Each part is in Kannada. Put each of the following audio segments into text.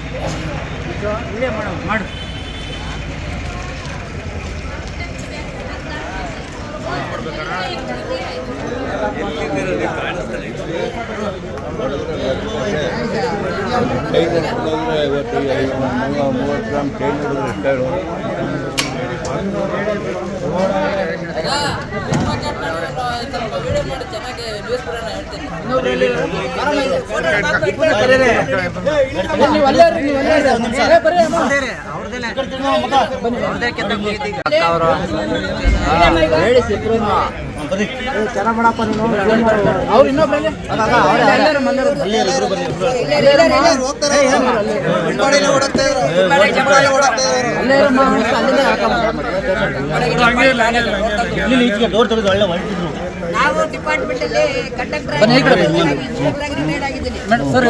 ಇಲ್ಲೇ ಮಾಡು ಮಾಡು ಐದು ಹಿಡಿದ್ರೆ ಐವತ್ತು ಐದು ಮೂವ- ಮೂವತ್ತು ಗ್ರಾಮ್ ಚೈನ್ ಹಿಡಿದ್ರೆ ಎಷ್ಟು ಹೇಳು ಹೇಳಿ ಸಿಕ್ರು ಚೆನ್ನಾಗಿ ಮಾಡಪ್ಪ ನೀನು ಅವ್ರು ಇನ್ನೊಬ್ರು ಎಲ್ಲರೂ ನಾವು ಡಿಪಾರ್ಟ್ಮೆಂಟ್ ಅಲ್ಲಿ ಕಂಡಕ್ಟರ್ ಗ್ರೇಡ್ ಆಗಿದ್ದೀನಿ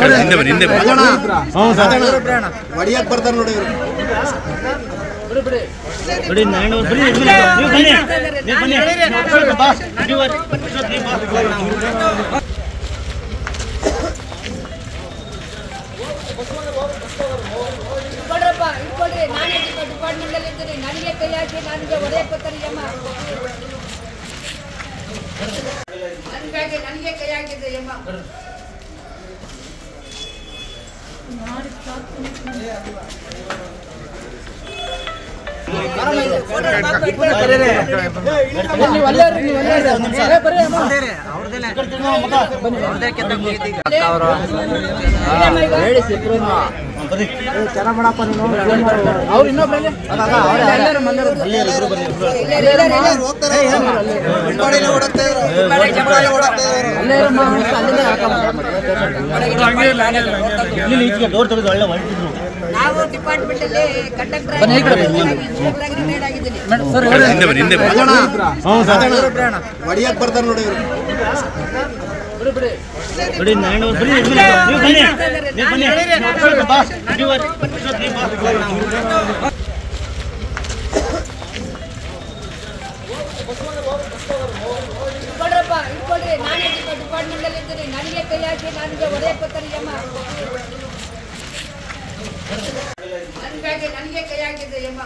ಹೊಡಿಯಕ್ ಬರ್ತಾರೆ ನೋಡಿ ಇವ್ರು ಇಟ್ಕೊಡ್ರಪ್ಪ ಇಟ್ಕೊಡ್ರಿ ನಾನೇ ಡಿಪಾರ್ಟ್ಮೆಂಟ್ ಅಲ್ಲಿ ಇದ್ದೀನಿ ನನಗೆ ಕೈ ಹಾಕಿ ನನಗೆ ಹೊಡೆಯಕ್ ಬರ್ತಾರೆ ಯಮ್ಮ ನನಗಾಗಿ ನನಗೆ ಕೈ ಹಾಕಿದ್ದೆ ಯಮ್ಮ ಹೇಳಿ ಸಿಕ್ರು ಚೆನ್ನಾಗಿ ಮಾಡಪ್ಪ ನೀನು ಅವ್ರು ಇನ್ನೊಬ್ರು ಎಲ್ಲರೂ ಹೋಗ್ತಾರೆ ಹಿಂಬಾಡಿನೇ ಓಡಾಡ್ತಾ ಇದ್ರು ಹಿಂಬಾಡಿನೇ ಓಡಾಡ್ತಾ ಇದ್ರು ನಾವು ಡಿಪಾರ್ಟ್ಮೆಂಟ್ ಅಲ್ಲಿ ಕಂಡಕ್ಟರ್ ಗ್ರೇಡ್ ಆಗಿದ್ದೀನಿ ಹೊಡಿಯಕ್ ಬರ್ತಾರೆ ನೋಡಿ ಇವ್ರು ಇಟ್ಕೊಡ್ರಪ್ಪ ಇಟ್ಕೊಡ್ರಿ ನಾನೇ ಡಿಪಾರ್ಟ್ಮೆಂಟ್ ಅಲ್ಲಿ ಇದ್ದೀನಿ ನನಗೆ ಕೈ ಹಾಕಿ ನನಗೆ ಹೊಡೆಯಕ್ ಬರ್ತಾರೆ ಯಮ್ಮ ನನಗಾಗಿ ನನಗೆ ಕೈ ಹಾಕಿದ್ದೆ ಯಮ್ಮ